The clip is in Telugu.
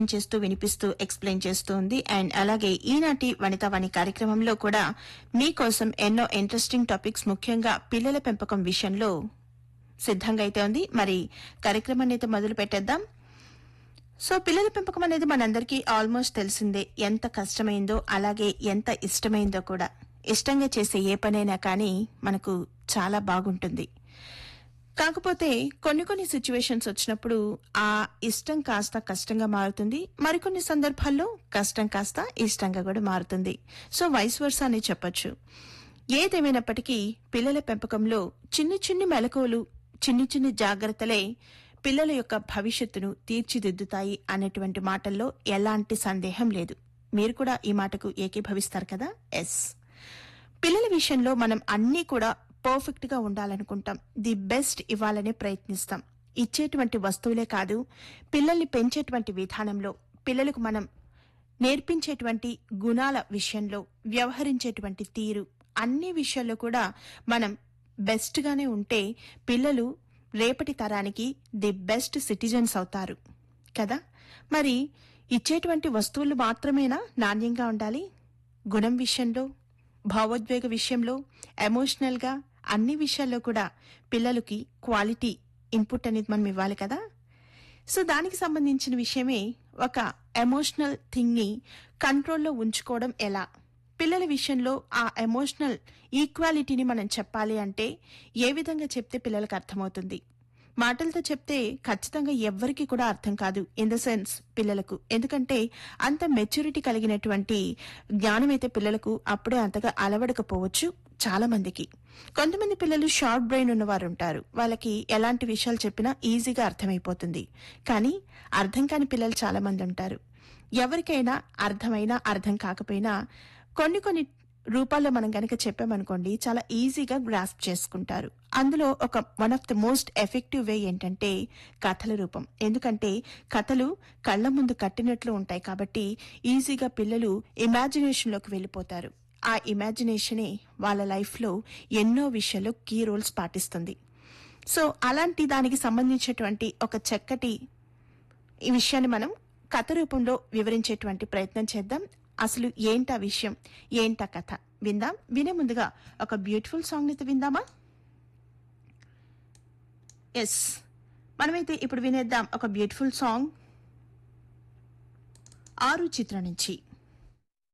చేస్తూ వినిపిస్తూ ఎక్స్ప్లెయిన్ చేస్తూ ఉంది అండ్ అలాగే ఈనాటి వనితావాణి కార్యక్రమంలో కూడా మీకోసం ఎన్నో ఇంట్రెస్టింగ్ టాపిక్స్ ముఖ్యంగా పిల్లల పెంపకం విషయంలో సిద్ధంగా అయితే ఉంది మరి కార్యక్రమాన్ని అయితే మొదలు పెట్టేద్దాం సో పిల్లల పెంపకం అనేది మనందరికీ ఆల్మోస్ట్ తెలిసిందే ఎంత కష్టమైందో అలాగే ఎంత ఇష్టమైందో కూడా ఇష్టంగా చేసే ఏ పనైనా కానీ మనకు చాలా బాగుంటుంది కాకపోతే కొన్ని కొన్ని సిచ్యువేషన్స్ వచ్చినప్పుడు ఆ ఇష్టం కాస్త కష్టంగా మారుతుంది మరికొన్ని సందర్భాల్లో కష్టం కాస్త ఇష్టంగా కూడా మారుతుంది సో వైస్ వర్సా అని చెప్పొచ్చు ఏదేమైనప్పటికీ పిల్లల పెంపకంలో చిన్ని చిన్ని మెలకువలు చిన్ని చిన్ని జాగ్రత్తలే పిల్లల యొక్క భవిష్యత్తును తీర్చిదిద్దుతాయి అనేటువంటి మాటల్లో ఎలాంటి సందేహం లేదు మీరు కూడా ఈ మాటకు ఏకీభవిస్తారు కదా ఎస్ పిల్లల విషయంలో మనం అన్నీ కూడా పర్ఫెక్ట్ గా ఉండాలనుకుంటాం ది బెస్ట్ ఇవ్వాలనే ప్రయత్నిస్తాం ఇచ్చేటువంటి వస్తువులే కాదు పిల్లల్ని పెంచేటువంటి విధానంలో పిల్లలకు మనం నేర్పించేటువంటి గుణాల విషయంలో వ్యవహరించేటువంటి తీరు అన్ని విషయాల్లో కూడా మనం బెస్ట్ గానే ఉంటే పిల్లలు రేపటి తరానికి ది బెస్ట్ సిటిజన్స్ అవుతారు కదా మరి ఇచ్చేటువంటి వస్తువులు మాత్రమేనా నాణ్యంగా ఉండాలి గుణం విషయంలో భావోద్వేగ విషయంలో ఎమోషనల్ గా అన్ని విషయాల్లో కూడా పిల్లలకి క్వాలిటీ ఇన్పుట్ అనేది మనం ఇవ్వాలి కదా సో దానికి సంబంధించిన విషయమే ఒక ఎమోషనల్ థింగ్ ని కంట్రోల్లో ఉంచుకోవడం ఎలా పిల్లల విషయంలో ఆ ఎమోషనల్ ఈక్వాలిటీని మనం చెప్పాలి అంటే ఏ విధంగా చెప్తే పిల్లలకు అర్థమవుతుంది మాటలతో చెప్తే ఖచ్చితంగా ఎవ్వరికీ కూడా అర్థం కాదు ఇన్ ద సెన్స్ పిల్లలకు ఎందుకంటే అంత మెచ్యూరిటీ కలిగినటువంటి జ్ఞానం అయితే పిల్లలకు అప్పుడే అంతగా అలవడకపోవచ్చు చాలా మందికి కొంతమంది పిల్లలు షార్ట్ బ్రెయిన్ ఉన్నవారు ఉంటారు వాళ్ళకి ఎలాంటి విషయాలు చెప్పినా ఈజీగా అర్థమైపోతుంది కానీ అర్థం కాని పిల్లలు చాలా మంది ఉంటారు ఎవరికైనా అర్థమైనా అర్థం కాకపోయినా కొన్ని కొన్ని రూపాల్లో మనం గనక చెప్పామనుకోండి చాలా ఈజీగా గ్రాస్ప్ చేసుకుంటారు అందులో ఒక one of the most effective way ఏంటంటే కథల రూపం ఎందుకంటే కథలు కళ్ల ముందు కట్టినట్లు ఉంటాయి కాబట్టి ఈజీగా పిల్లలు ఇమాజినేషన్లోకి వెళ్ళిపోతారు ఆ ఇమాజినేషనే వాళ్ళ లైఫ్లో ఎన్నో విషయాల్లో కీ రోల్స్ పాటిస్తుంది సో అలాంటి దానికి సంబంధించినటువంటి ఒక చక్కటి ఈ విషయాన్ని మనం కథ రూపంలో వివరించేటువంటి ప్రయత్నం చేద్దాం అసలు ఏంటా విషయం ఏంటా కథ విందాం వినే ముందుగా ఒక బ్యూటిఫుల్ సాంగ్ అయితే విందామా ఎస్ మనమైతే ఇప్పుడు వినేద్దాం ఒక బ్యూటిఫుల్ సాంగ్ ఆరు చిత్రం నుంచి